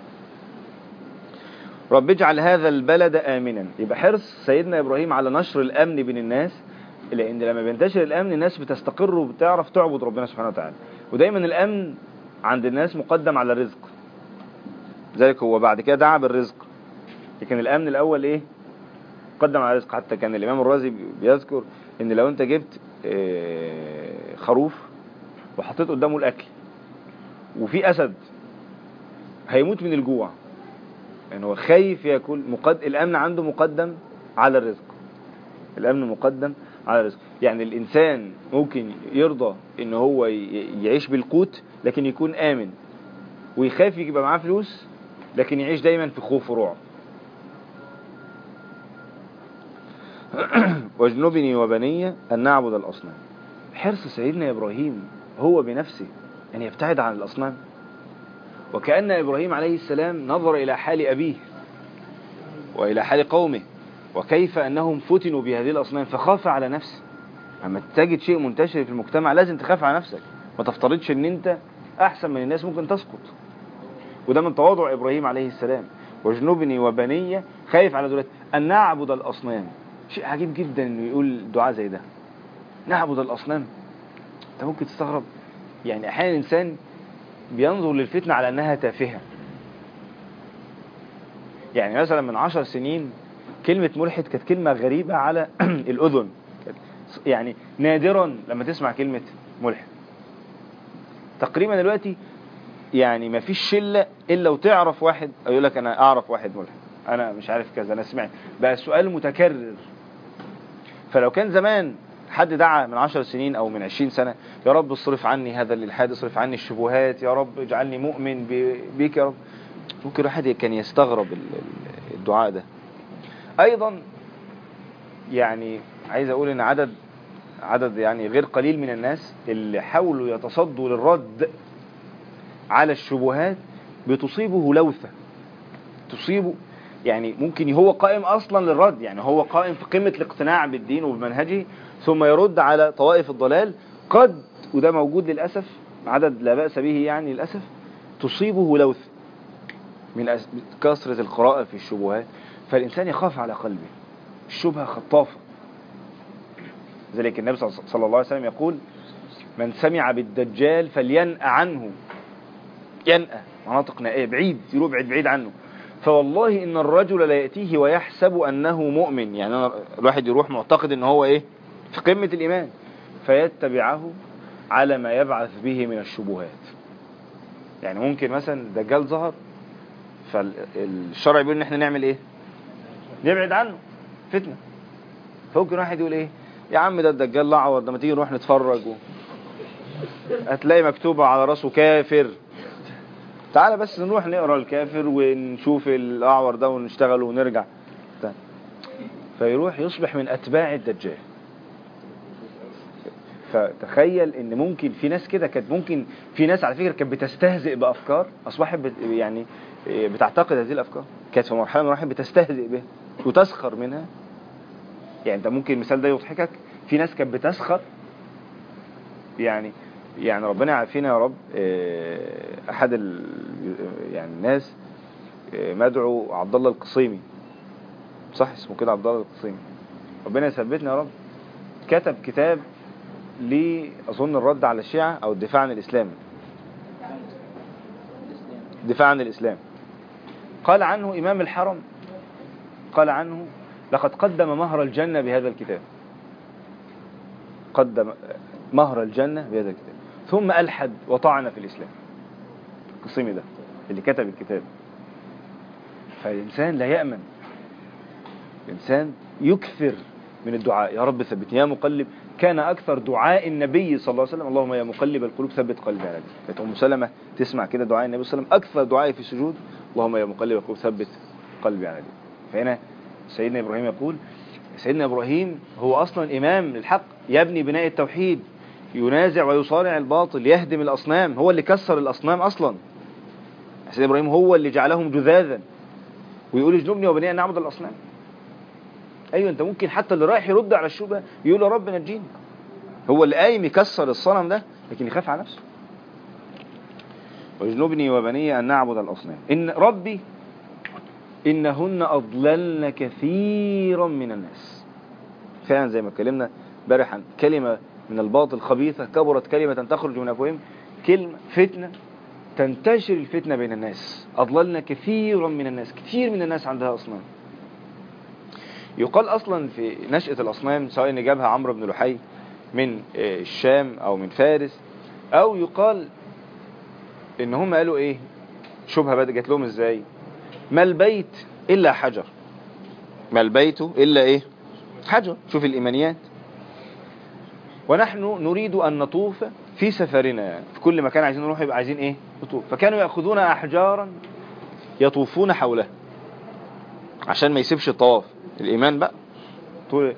رب اجعل هذا البلد آمنا يبقى حرص سيدنا إبراهيم على نشر الأمن بين الناس لأن لما بينتشر الأمن الناس بتستقر وبتعرف تعبد ربنا سبحانه وتعالى ودايما الأمن عند الناس مقدم على الرزق ذلك هو بعد كده دعا بالرزق لكن الأمن الأول إيه مقدم على الرزق حتى كان الإمام الرازي بيذكر إن لو أنت جبت آه، خروف وحطيت قدامه الأكل وفي أسد هيموت من الجوع يعني هو خايف ياكل مقد... الامن عنده مقدم على الرزق الامن مقدم على الرزق يعني الانسان ممكن يرضى ان هو ي- يعيش بالقوت لكن يكون امن ويخاف يبقى معاه فلوس لكن يعيش دايما في خوف ورعب واجنبني وبني ان نعبد الاصنام حرص سيدنا ابراهيم هو بنفسه ان يبتعد عن الاصنام وكأن إبراهيم عليه السلام نظر إلى حال أبيه وإلى حال قومه وكيف أنهم فتنوا بهذه الأصنام فخاف على نفسه أما تجد شيء منتشر في المجتمع لازم تخاف على نفسك ما تفترضش أن أنت أحسن من الناس ممكن تسقط وده من تواضع إبراهيم عليه السلام واجنبني وبني خايف على دولت أن نعبد الأصنام شيء عجيب جدا أنه يقول دعاء زي ده نعبد الأصنام أنت ممكن تستغرب يعني أحيانا الإنسان بينظر للفتنة على أنها تافهة يعني مثلا من عشر سنين كلمة ملحد كانت كلمة غريبة على الأذن كانت يعني نادرا لما تسمع كلمة ملحد تقريبا دلوقتي يعني ما فيش شلة إلا وتعرف واحد أو يقول لك أنا أعرف واحد ملحد أنا مش عارف كذا أنا سمعت بقى السؤال متكرر فلو كان زمان حد دعا من عشر سنين او من عشرين سنة يا رب اصرف عني هذا الالحاد اصرف عني الشبهات يا رب اجعلني مؤمن ب- بيك يا رب ممكن الواحد كان يستغرب ال- ال- الدعاء ده ايضا يعني عايز اقول ان عدد عدد يعني غير قليل من الناس اللي حاولوا يتصدوا للرد على الشبهات بتصيبه لوثة تصيبه يعني ممكن هو قائم اصلا للرد يعني هو قائم في قمة الاقتناع بالدين وبمنهجه ثم يرد على طوائف الضلال قد وده موجود للأسف عدد لا بأس به يعني للأسف تصيبه لوث من أس- كثرة القراءة في الشبهات فالإنسان يخاف على قلبه الشبهة خطافة ذلك النبي صلى صلى الله عليه وسلم يقول من سمع بالدجال فلينأ عنه ينأى مناطق نائية بعيد يروح بعيد بعيد عنه فوالله إن الرجل لا يأتيه ويحسب أنه مؤمن يعني أنا الواحد يروح معتقد أنه هو إيه في قمة الإيمان فيتبعه على ما يبعث به من الشبهات يعني ممكن مثلا الدجال ظهر فالشرع بيقول ان احنا نعمل ايه نبعد عنه فتنة فممكن واحد يقول ايه يا عم ده الدجال لعور ده ما تيجي نروح نتفرج و... هتلاقي مكتوبة على راسه كافر تعالى بس نروح نقرا الكافر ونشوف الاعور ده ونشتغل ونرجع تا- فيروح يصبح من اتباع الدجال فتخيل ان ممكن في ناس كده كانت ممكن في ناس على فكره كانت بتستهزئ بافكار اصبحت بت يعني بتعتقد هذه الافكار كانت في مرحله من المراحل بتستهزئ بها وتسخر منها يعني انت ممكن المثال ده يضحكك في ناس كانت بتسخر يعني يعني ربنا يعافينا يا رب آه، احد ال يعني الناس آه، مدعو عبد الله القصيمي صح اسمه كده عبد الله القصيمي ربنا يثبتنا يا رب كتب كتاب ليه اظن الرد على الشيعة او الدفاع عن الاسلام الدفاع عن الاسلام قال عنه امام الحرم قال عنه لقد قدم مهر الجنة بهذا الكتاب قدم مهر الجنة بهذا الكتاب ثم ألحد وطعن في الإسلام القصيمي ده اللي كتب الكتاب فالإنسان لا يأمن الإنسان يكثر من الدعاء يا رب ثبتني يا مقلب كان أكثر دعاء النبي صلى الله عليه وسلم اللهم يا مقلب القلوب ثبت قلبي على دينك كانت أم سلمة تسمع كده دعاء النبي صلى الله عليه وسلم أكثر دعاء في السجود اللهم يا مقلب القلوب ثبت قلبي على دينك فهنا سيدنا إبراهيم يقول سيدنا إبراهيم هو أصلا إمام للحق يبني بناء التوحيد ينازع ويصارع الباطل يهدم الأصنام هو اللي كسر الأصنام أصلا سيدنا إبراهيم هو اللي جعلهم جذاذا ويقول اجنبني وبني ان نعبد الاصنام ايوه انت ممكن حتى اللي رايح يرد على الشبهه يقول يا رب نجيني هو اللي قايم يكسر الصنم ده لكن يخاف على نفسه واجنبني وبني ان نعبد الاصنام ان ربي انهن اضللن كثيرا من الناس فعلا زي ما اتكلمنا امبارح عن كلمه من الباطل خبيثه كبرت كلمه تخرج من افواههم كلمه فتنه تنتشر الفتنه بين الناس اضللن كثيرا من الناس كثير من الناس عندها اصنام يقال اصلا في نشأة الاصنام سواء ان جابها عمرو بن لحي من الشام او من فارس او يقال ان هم قالوا ايه شبهه بدأ جات لهم ازاي ما البيت الا حجر ما البيت الا ايه حجر شوف الايمانيات ونحن نريد ان نطوف في سفرنا يعني في كل مكان عايزين نروح يبقى عايزين ايه نطوف فكانوا ياخذون احجارا يطوفون حولها عشان ما يسيبش الطواف الايمان بقى طول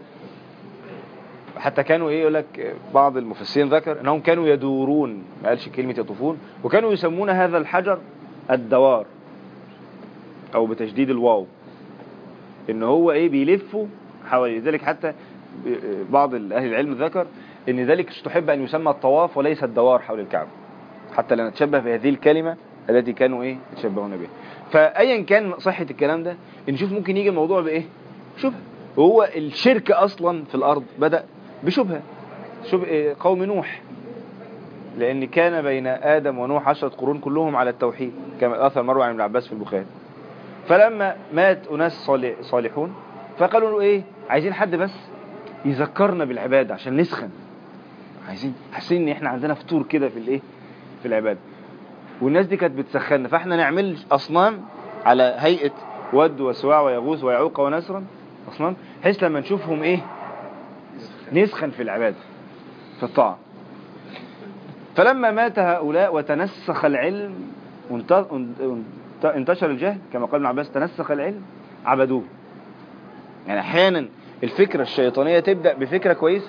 حتى كانوا ايه يقول لك بعض المفسرين ذكر انهم كانوا يدورون ما قالش كلمه يطوفون وكانوا يسمون هذا الحجر الدوار او بتشديد الواو ان هو ايه بيلفوا حوالي ذلك حتى بعض اهل العلم ذكر ان ذلك استحب ان يسمى الطواف وليس الدوار حول الكعبه حتى لا نتشبه بهذه الكلمه التي كانوا ايه يتشبهون بها فايا كان صحه الكلام ده نشوف ممكن يجي الموضوع بايه شبهه وهو الشرك اصلا في الارض بدا بشبهه شبه قوم نوح لان كان بين ادم ونوح عشرة قرون كلهم على التوحيد كما اثر مروي عن ابن عباس في البخاري فلما مات اناس صالح صالحون فقالوا له ايه عايزين حد بس يذكرنا بالعباده عشان نسخن عايزين حاسين ان احنا عندنا فطور كده في الايه في العباده والناس دي كانت بتسخننا فاحنا نعمل اصنام على هيئه ود وسواع ويغوث ويعوق ونسرا اصنام بحيث لما نشوفهم ايه نسخن في العباده في الطاعه فلما مات هؤلاء وتنسخ العلم انتشر الجهل كما قال ابن عباس تنسخ العلم عبدوه يعني احيانا الفكرة الشيطانية تبدأ بفكرة كويسة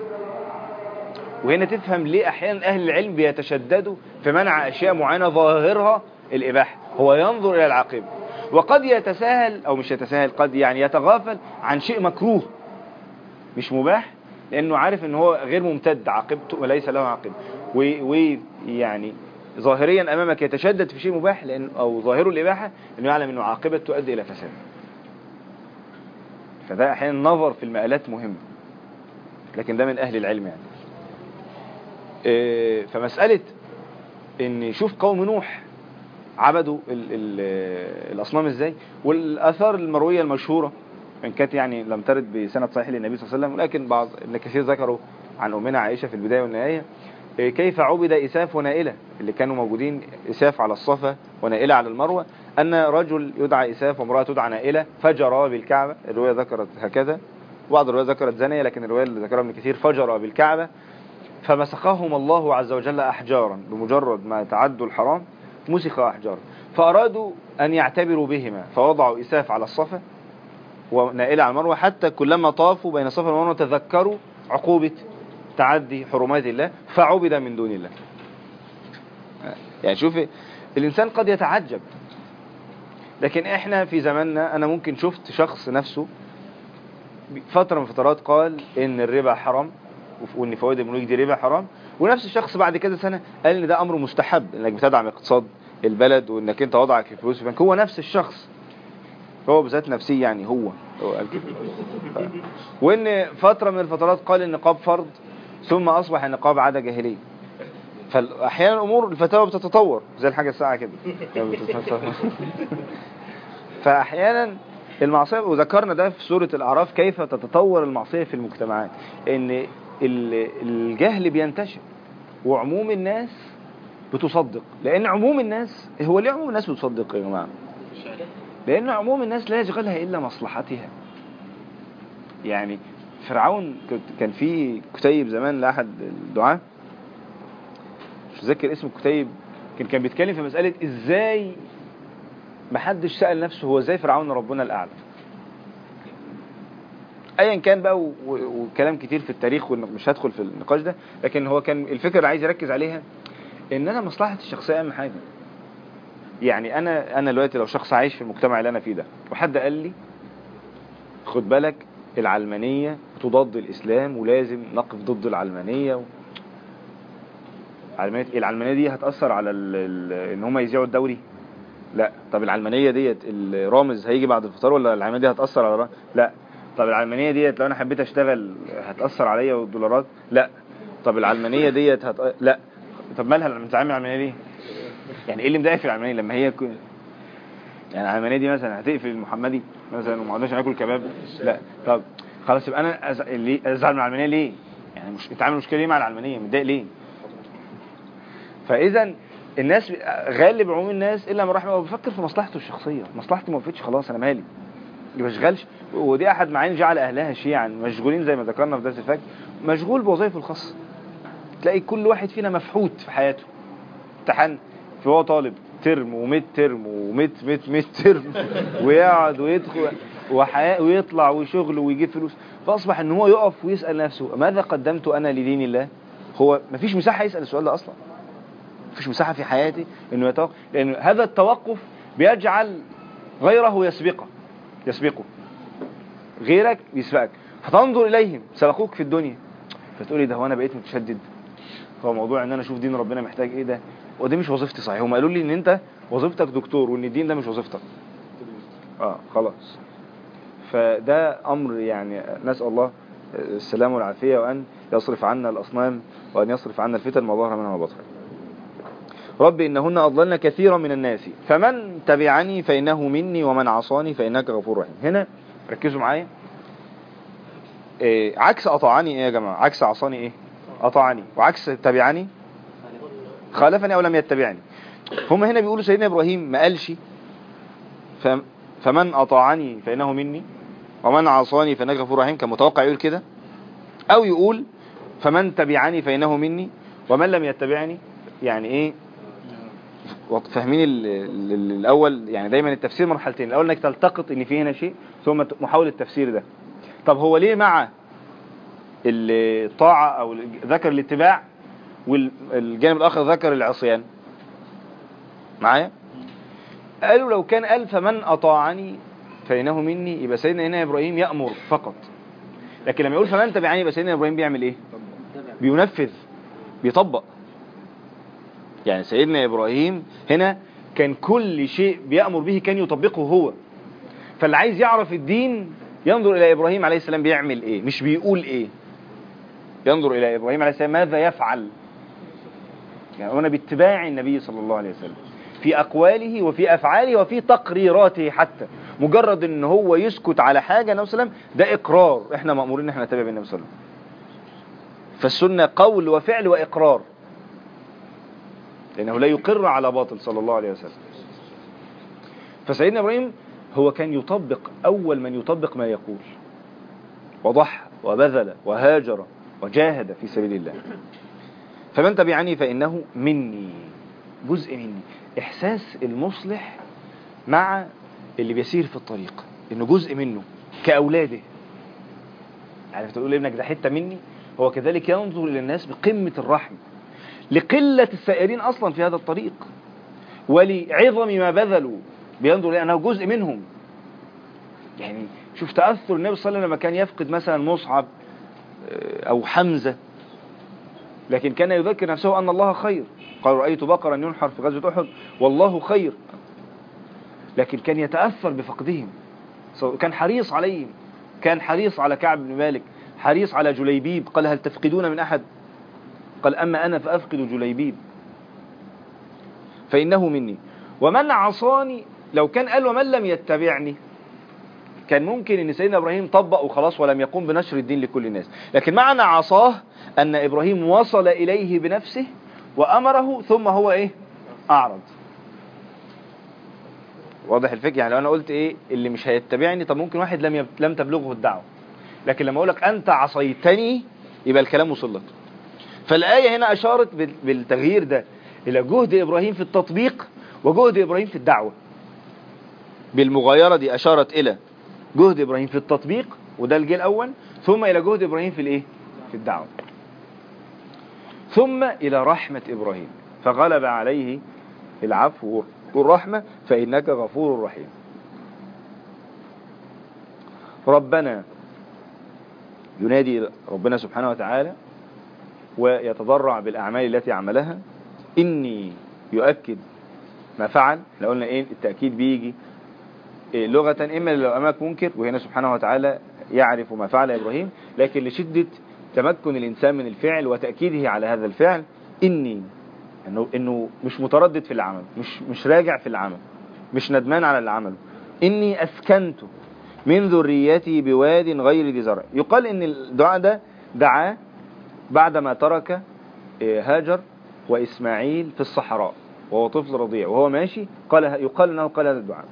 وهنا تفهم ليه احيانا اهل العلم بيتشددوا في منع اشياء معينة ظاهرها الاباحة هو ينظر الى العاقبة وقد يتساهل او مش يتساهل قد يعني يتغافل عن شيء مكروه مش مباح لانه عارف ان هو غير ممتد عاقبته وليس له عاقبة ويعني ظاهريا امامك يتشدد في شيء مباح لان او ظاهره الاباحة انه يعلم انه عاقبة تؤدي الى فساد فده احيانا نظر في المآلات مهم لكن ده من اهل العلم يعني إيه فمسألة ان شوف قوم نوح عبدوا ال ال الاصنام ازاي والاثار المروية المشهورة ان كانت يعني لم ترد بسند صحيح للنبي صلى الله عليه وسلم ولكن بعض ابن كثير ذكروا عن امنا عائشة في البداية والنهاية إيه كيف عبد إساف ونائلة اللي كانوا موجودين إساف على الصفا ونائلة على المروة أن رجل يدعى إساف وامرأة تدعى نائلة فجر بالكعبة الرواية ذكرت هكذا بعض الرواية ذكرت زانية لكن الرواية اللي ذكرها ابن كثير فجر بالكعبة فمسخهم الله عز وجل أحجارا بمجرد ما تعدوا الحرام مسخ أحجارا فأرادوا أن يعتبروا بهما فوضعوا إساف على الصفا ونائلة على المروة حتى كلما طافوا بين الصفا والمروة تذكروا عقوبة تعدي حرمات الله فعبد من دون الله يعني شوف الإنسان قد يتعجب لكن احنا في زماننا انا ممكن شفت شخص نفسه فترة من فترات قال ان الربا حرام وان فوائد البنوك دي ربا حرام ونفس الشخص بعد كذا سنة قال ان ده امر مستحب انك بتدعم اقتصاد البلد وانك انت وضعك الفلوس في البنك هو نفس الشخص هو بذات نفسيه يعني هو هو قال كده ف... وان فترة من الفترات قال النقاب فرض ثم اصبح النقاب عادة جاهلية فاحيانا الامور الفتاوى بتتطور زي الحاجة الساعة كده فاحيانا المعصية وذكرنا ده في سورة الاعراف كيف تتطور المعصية في المجتمعات ان الجهل بينتشر وعموم الناس بتصدق لان عموم الناس هو ليه عموم الناس بتصدق يا جماعة لان عموم الناس لا يشغلها الا مصلحتها يعني فرعون كان في كتيب زمان لاحد الدعاه مش متذكر اسم الكتيب كان كان بيتكلم في مسألة ازاي محدش سأل نفسه هو ازاي فرعون ربنا الأعلى ايا كان بقى وكلام كتير في التاريخ ومش هدخل في النقاش ده لكن هو كان الفكرة اللي عايز يركز عليها ان انا مصلحتي الشخصية اهم حاجة يعني انا انا دلوقتي لو شخص عايش في المجتمع اللي انا فيه ده وحد قال لي خد بالك العلمانية تضاد الاسلام ولازم نقف ضد العلمانية و... علمانية العلمانية دي هتأثر على ال... ال... ان هم يذيعوا الدوري لا طب العلمانية ديت الرامز هيجي بعد الفطار ولا العلمانية دي هتأثر على الرامز؟ لا طب العلمانية ديت لو انا حبيت اشتغل هتأثر عليا والدولارات لا طب العلمانية ديت هت... لا طب مالها المتعامل العلمانية ليه يعني ايه اللي مضايق في العلمانية لما هي كو... يعني العلمانية دي مثلا هتقفل المحمدي مثلا وما عدناش ناكل كباب لا طب خلاص يبقى انا أز... ليه ازعل من العلمانية ليه يعني مش بتعامل مشكلة ليه مع العلمانية متضايق ليه فاذا الناس غالب عموم الناس الا من رحمه الله بيفكر في مصلحته الشخصيه مصلحتي ما وفتش خلاص انا مالي ما بشغلش ودي احد معاني جعل اهلها شيعا مشغولين زي ما ذكرنا في درس الفجر مشغول بوظائفه الخاصه تلاقي كل واحد فينا مفحوت في حياته امتحان فهو طالب ترم وميد ترم وميت ميت ميت ترم ويقعد ويدخل وحياة ويطلع وشغل ويجيب فلوس فاصبح ان هو يقف ويسال نفسه ماذا قدمت انا لدين الله هو مفيش مساحه يسال السؤال ده اصلا مفيش مساحة في حياتي انه يتوقف لان هذا التوقف بيجعل غيره يسبقه يسبقه غيرك يسبقك فتنظر اليهم سبقوك في الدنيا فتقول لي ده هو انا بقيت متشدد هو موضوع ان انا اشوف دين ربنا محتاج ايه ده ودي مش وظيفتي صحيح هم قالوا لي ان انت وظيفتك دكتور وان الدين ده مش وظيفتك اه خلاص فده امر يعني نسال الله السلام والعافيه وان يصرف عنا الاصنام وان يصرف عنا الفتن ما ظهر منها وبطن رب إنهن أضللن كثيرا من الناس فمن تبعني فإنه مني ومن عصاني فإنك غفور رحيم هنا ركزوا معايا إيه عكس أطاعني إيه يا جماعة عكس عصاني إيه أطاعني وعكس تبعني خالفني أو لم يتبعني هم هنا بيقولوا سيدنا إبراهيم ما قالش فمن أطاعني فإنه مني ومن عصاني فإنك غفور رحيم كان متوقع يقول كده أو يقول فمن تبعني فإنه مني ومن لم يتبعني يعني ايه فاهمين الاول يعني دايما التفسير مرحلتين الاول انك تلتقط ان في هنا شيء ثم محاولة التفسير ده طب هو ليه مع الطاعة او ذكر الاتباع والجانب الاخر ذكر العصيان معايا قالوا لو كان قال فمن اطاعني فانه مني يبقى سيدنا هنا ابراهيم يأمر فقط لكن لما يقول فمن تبعني يبقى سيدنا ابراهيم بيعمل ايه بينفذ بيطبق يعني سيدنا إبراهيم هنا كان كل شيء بيأمر به كان يطبقه هو فاللي عايز يعرف الدين ينظر إلى إبراهيم عليه السلام بيعمل إيه مش بيقول إيه ينظر إلى إبراهيم عليه السلام ماذا يفعل يعني أنا باتباع النبي صلى الله عليه وسلم في أقواله وفي أفعاله وفي تقريراته حتى مجرد ان هو يسكت على حاجة النبي صلى الله عليه وسلم ده إقرار احنا مأمورين ان احنا نتبع بالنبي صلى الله عليه وسلم فالسنة قول وفعل وإقرار لأنه لا يقر على باطل صلى الله عليه وسلم فسيدنا إبراهيم هو كان يطبق أول من يطبق ما يقول وضحى وبذل وهاجر وجاهد في سبيل الله فمن تبعني فإنه مني جزء مني إحساس المصلح مع اللي بيسير في الطريق إنه جزء منه كأولاده عارف تقول لابنك ده حتة مني هو كذلك ينظر إلى الناس بقمة الرحمة لقلة السائرين أصلا في هذا الطريق ولعظم ما بذلوا بينظر لأنه جزء منهم يعني شوف تأثر النبي صلى الله عليه وسلم لما كان يفقد مثلا مصعب أو حمزة لكن كان يذكر نفسه أن الله خير قال رأيت بقرا ينحر في غزوة أحد والله خير لكن كان يتأثر بفقدهم كان حريص عليهم كان حريص على كعب بن مالك حريص على جليبيب قال هل تفقدون من أحد قال أما أنا فأفقد جليبيب فإنه مني ومن عصاني لو كان قال ومن لم يتبعني كان ممكن ان سيدنا ابراهيم طبق وخلاص ولم يقوم بنشر الدين لكل الناس لكن معنى عصاه ان ابراهيم وصل اليه بنفسه وامره ثم هو ايه اعرض واضح الفكره يعني لو انا قلت ايه اللي مش هيتبعني طب ممكن واحد لم يب... لم تبلغه الدعوه لكن لما اقول لك انت عصيتني يبقى الكلام وصل لك فالايه هنا اشارت بالتغيير ده الى جهد ابراهيم في التطبيق وجهد ابراهيم في الدعوه بالمغايره دي اشارت الى جهد ابراهيم في التطبيق وده الجيل الاول ثم الى جهد ابراهيم في الايه في الدعوه ثم الى رحمه ابراهيم فغلب عليه العفو والرحمة فإنك غفور رحيم ربنا ينادي ربنا سبحانه وتعالى ويتضرع بالأعمال التي عملها إني يؤكد ما فعل احنا قلنا ايه التأكيد بيجي إيه لغة إما لو أماك منكر وهنا سبحانه وتعالى يعرف ما فعل إبراهيم لكن لشدة تمكن الإنسان من الفعل وتأكيده على هذا الفعل إني إنه, إنه مش متردد في العمل مش, مش راجع في العمل مش ندمان على اللي عمله إني أسكنت من ذريتي بواد غير ذي زرع يقال إن الدعاء ده دعاه بعدما ترك هاجر وإسماعيل في الصحراء وهو طفل رضيع وهو ماشي قال يقال أنه قال هذا الدعاء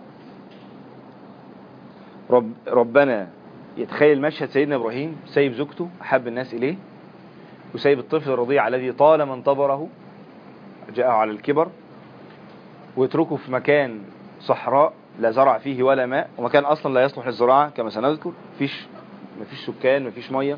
رب ربنا يتخيل مشهد سيدنا إبراهيم سايب زوجته أحب الناس إليه وسايب الطفل الرضيع الذي طالما انتظره جاءه على الكبر ويتركه في مكان صحراء لا زرع فيه ولا ماء ومكان أصلا لا يصلح للزراعة كما سنذكر مفيش مفيش سكان مفيش مية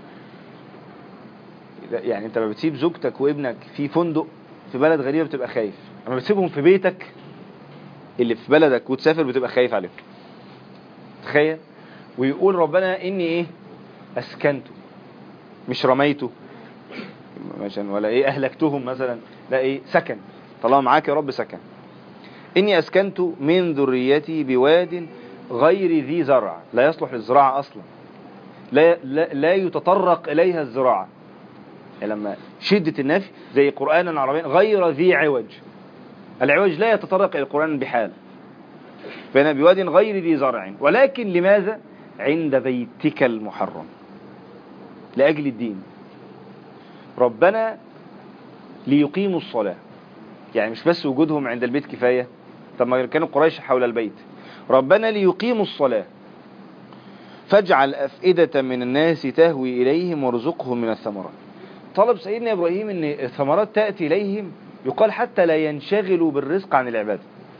يعني انت لما بتسيب زوجتك وابنك في فندق في بلد غريبة بتبقى خايف اما بتسيبهم في بيتك اللي في بلدك وتسافر بتبقى خايف عليهم تخيل ويقول ربنا اني ايه اسكنته مش رميته مثلا ولا ايه اهلكتهم مثلا لا ايه سكن طالما معاك يا رب سكن اني اسكنت من ذريتي بواد غير ذي زرع لا يصلح للزراعة اصلا لا, لا, لا يتطرق اليها الزراعة لما شدة النفي زي قرآنا عربيا غير ذي عوج العوج لا يتطرق إلى القرآن بحال فأنا بواد غير ذي زرع ولكن لماذا عند بيتك المحرم لأجل الدين ربنا ليقيموا الصلاة يعني مش بس وجودهم عند البيت كفاية طب ما كانوا قريش حول البيت ربنا ليقيموا الصلاة فاجعل أفئدة من الناس تهوي إليهم وارزقهم من الثمرات طلب سيدنا إبراهيم أن الثمرات تأتي إليهم يقال حتى لا ينشغلوا بالرزق عن العبادة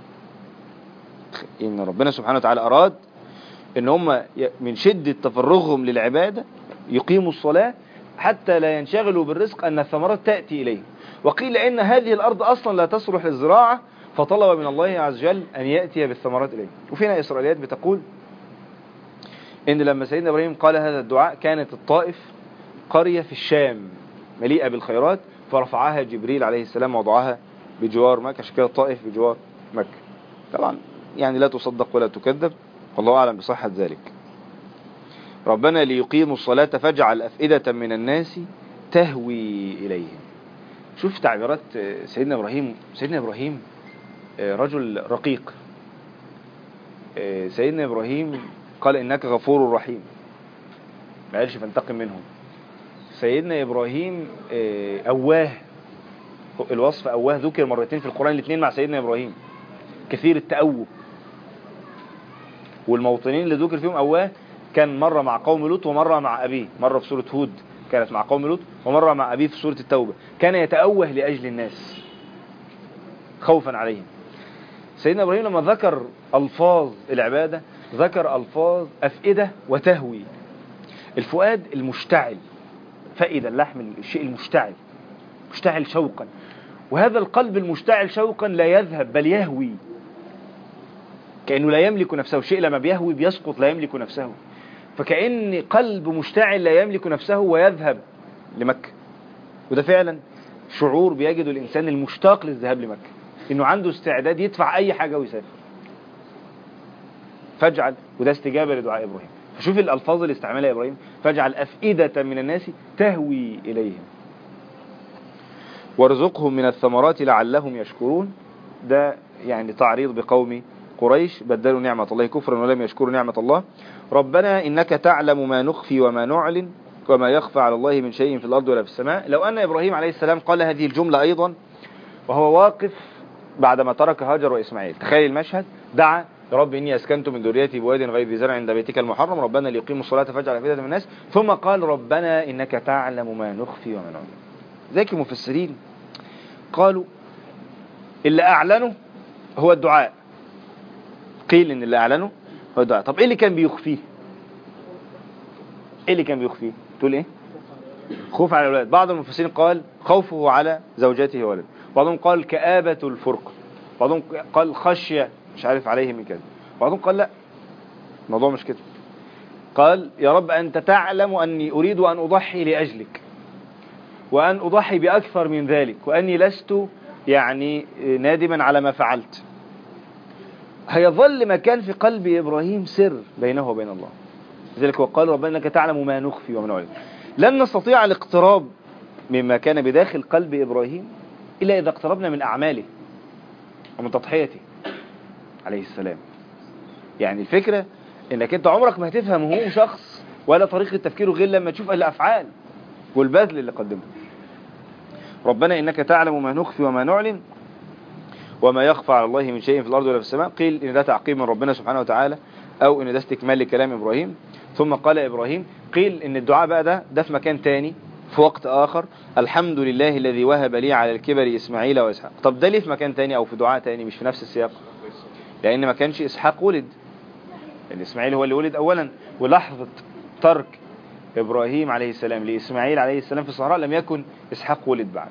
إن ربنا سبحانه وتعالى أراد أن هم من شدة تفرغهم للعبادة يقيموا الصلاة حتى لا ينشغلوا بالرزق أن الثمرات تأتي إليهم وقيل إن هذه الأرض أصلا لا تصلح للزراعة فطلب من الله عز وجل أن يأتي بالثمرات إليه وفينا إسرائيليات بتقول إن لما سيدنا إبراهيم قال هذا الدعاء كانت الطائف قرية في الشام مليئة بالخيرات فرفعها جبريل عليه السلام وضعها بجوار مكة عشان كده الطائف بجوار مكة طبعا يعني لا تصدق ولا تكذب والله أعلم بصحة ذلك ربنا ليقيموا الصلاة فاجعل أفئدة من الناس تهوي إليهم شوف تعبيرات سيدنا إبراهيم سيدنا إبراهيم رجل رقيق سيدنا إبراهيم قال إنك غفور رحيم ما قالش فانتقم منهم سيدنا إبراهيم أواه الوصف أواه ذكر مرتين في القرآن الاثنين مع سيدنا إبراهيم كثير التأوب والموطنين اللي ذكر فيهم أواه كان مرة مع قوم لوط ومرة مع أبيه مرة في سورة هود كانت مع قوم لوط ومرة مع أبيه في سورة التوبة كان يتأوه لأجل الناس خوفا عليهم سيدنا إبراهيم لما ذكر ألفاظ العبادة ذكر ألفاظ أفئدة وتهوي الفؤاد المشتعل فائدة اللحم الشيء المشتعل مشتعل شوقا وهذا القلب المشتعل شوقا لا يذهب بل يهوي كأنه لا يملك نفسه الشيء لما بيهوي بيسقط لا يملك نفسه فكأن قلب مشتعل لا يملك نفسه ويذهب لمكة وده فعلا شعور بيجده الإنسان المشتاق للذهاب لمكة إنه عنده استعداد يدفع أي حاجة ويسافر فاجعل وده استجابة لدعاء إبراهيم فشوف الألفاظ اللي استعملها إبراهيم فاجعل أفئدة من الناس تهوي إليهم وارزقهم من الثمرات لعلهم يشكرون ده يعني تعريض بقوم قريش بدلوا نعمة الله كفرا ولم يشكروا نعمة الله ربنا إنك تعلم ما نخفي وما نعلن وما يخفى على الله من شيء في الأرض ولا في السماء لو أن إبراهيم عليه السلام قال هذه الجملة أيضا وهو واقف بعدما ترك هاجر وإسماعيل تخيل المشهد دعا يا رب إني أسكنت من ذريتي بواد غير ذي زرع عند بيتك المحرم ربنا ليقيموا الصلاة فاجعل أفئدة من الناس ثم قال ربنا إنك تعلم ما نخفي وما نعلن ذاك المفسرين قالوا اللي أعلنه هو الدعاء قيل إن اللي أعلنه هو الدعاء طب إيه اللي كان بيخفيه إيه اللي كان بيخفيه تقول إيه خوف على الأولاد بعض المفسرين قال خوفه على زوجته وولده بعضهم قال كآبة الفرقة بعضهم قال خشية مش عارف عليه من كذا بعضهم قال لا الموضوع مش كده قال يا رب أنت تعلم أني أريد أن أضحي لأجلك وأن أضحي بأكثر من ذلك وأني لست يعني نادما على ما فعلت هيظل مكان في قلب إبراهيم سر بينه وبين الله لذلك وقال ربنا انك تعلم ما نخفي وما نعلن لن نستطيع الاقتراب مما كان بداخل قلب إبراهيم إلا إذا اقتربنا من أعماله ومن تضحيته عليه السلام يعني الفكرة انك انت عمرك ما هتفهم هو شخص ولا طريقة تفكيره غير لما تشوف الأفعال والبذل اللي قدمه ربنا إنك تعلم ما نخفي وما نعلن وما يخفى على الله من شيء في الأرض ولا في السماء قيل إن ده تعقيب من ربنا سبحانه وتعالى أو إن ده استكمال لكلام إبراهيم ثم قال إبراهيم قيل إن الدعاء بقى ده ده في مكان تاني في وقت آخر الحمد لله الذي وهب لي على الكبر إسماعيل وإسحاق طب ده ليه في مكان تاني أو في دعاء تاني مش في نفس السياق لأن ما كانش إسحاق ولد لأن إسماعيل هو اللي ولد أولا ولحظة ترك إبراهيم عليه السلام لإسماعيل عليه السلام في الصحراء لم يكن إسحاق ولد بعد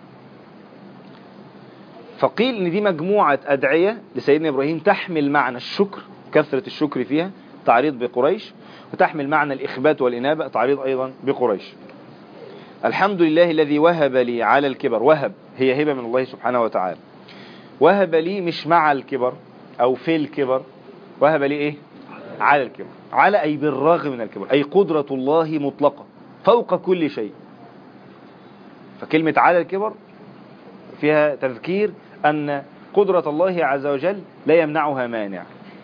فقيل ان دي مجموعة ادعية لسيدنا ابراهيم تحمل معنى الشكر كثرة الشكر فيها تعريض بقريش وتحمل معنى الاخبات والانابة تعريض ايضا بقريش الحمد لله الذي وهب لي على الكبر وهب هي هبة من الله سبحانه وتعالى وهب لي مش مع الكبر او في الكبر وهب لي ايه على الكبر على اي بالرغم من الكبر اي قدرة الله مطلقة فوق كل شيء فكلمة على الكبر فيها تذكير أن قدرة الله عز وجل لا يمنعها مانع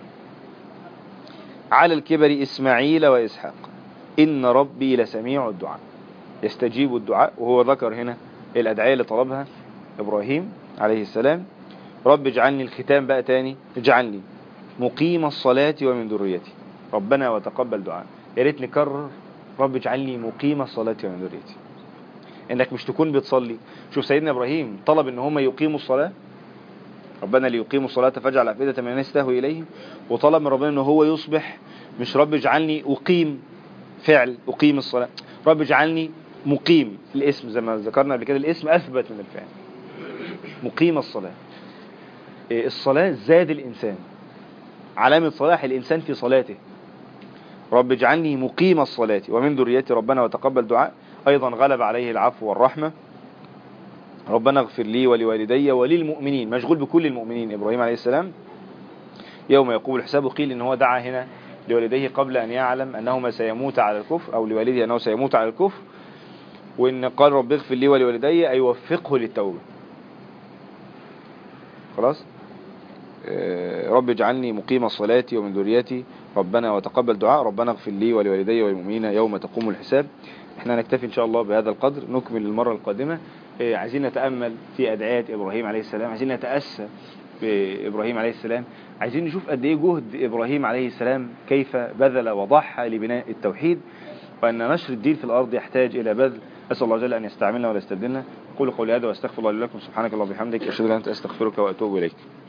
على الكبر إسماعيل وإسحاق إن ربي لسميع الدعاء يستجيب الدعاء وهو ذكر هنا الأدعية اللي طلبها إبراهيم عليه السلام رب اجعلني الختام بقى تاني اجعلني مقيم الصلاة ومن ذريتي ربنا وتقبل دعاء يا ريت نكرر رب اجعلني مقيم الصلاة ومن ذريتي انك مش تكون بتصلي شوف سيدنا ابراهيم طلب ان هم يقيموا الصلاة ربنا ليقيموا الصلاة فاجعل أفئدة من الناس تهوي إليهم وطلب من ربنا ان هو يصبح مش رب اجعلني أقيم فعل أقيم الصلاة رب اجعلني مقيم الاسم زي ما ذكرنا قبل كده الاسم أثبت من الفعل مقيم الصلاة الصلاة زاد الإنسان علامة صلاح الإنسان في صلاته رب اجعلني مقيم الصلاة ومن ذريتي ربنا وتقبل دعاء أيضا غلب عليه العفو والرحمة ربنا اغفر لي ولوالدي وللمؤمنين مشغول بكل المؤمنين إبراهيم عليه السلام يوم يقوم الحساب قيل إن هو دعا هنا لوالديه قبل أن يعلم أنهما سيموت على الكفر أو لوالده أنه سيموت على الكفر وإن قال رب اغفر لي ولوالدي أي وفقه للتوبة خلاص رب اجعلني مقيم الصلاة ومن ذريتي ربنا وتقبل دعاء ربنا اغفر لي ولوالدي والمؤمنين يوم تقوم الحساب احنا نكتفي ان شاء الله بهذا القدر نكمل المرة القادمة عايزين نتأمل في أدعية إبراهيم عليه السلام عايزين نتأسى بإبراهيم عليه السلام عايزين نشوف قد ايه جهد إبراهيم عليه السلام كيف بذل وضحى لبناء التوحيد وأن نشر الدين في الأرض يحتاج إلى بذل أسأل الله جل أن يستعملنا ولا يستبدلنا أقول قولي هذا وأستغفر الله لكم سبحانك الله وبحمدك أشهد أن لا إله إلا أنت أستغفرك وأتوب إليك